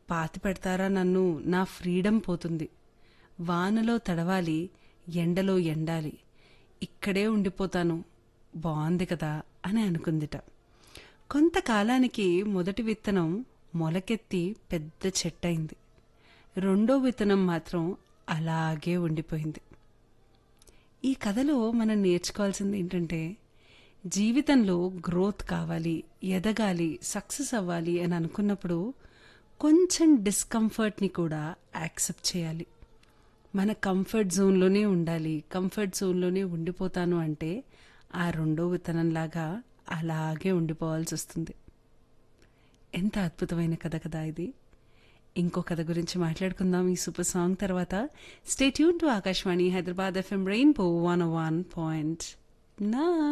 పాతి పెడతారా నన్ను నా ఫ్రీడమ్ పోతుంది వానలో తడవాలి ఎండలో ఎండాలి ఇక్కడే ఉండిపోతాను బాగుంది కదా అని అనుకుందిట కొంతకాలానికి మొదటి విత్తనం మొలకెత్తి పెద్ద చెట్టయింది రెండో విత్తనం మాత్రం అలాగే ఉండిపోయింది ఈ కథలో మనం నేర్చుకోవాల్సింది ఏంటంటే జీవితంలో గ్రోత్ కావాలి ఎదగాలి సక్సెస్ అవ్వాలి అని అనుకున్నప్పుడు కొంచెం డిస్కంఫర్ట్ని కూడా యాక్సెప్ట్ చేయాలి మన కంఫర్ట్ జోన్లోనే ఉండాలి కంఫర్ట్ జోన్లోనే ఉండిపోతాను అంటే ఆ రెండో విత్తనంలాగా అలాగే ఉండిపోవాల్సి వస్తుంది ఎంత అద్భుతమైన కథ కదా ఇది ఇంకో కథ గురించి మాట్లాడుకుందాం ఈ సూపర్ సాంగ్ తర్వాత stay tune to Akashvani Hyderabad FM Rainbow one one point నా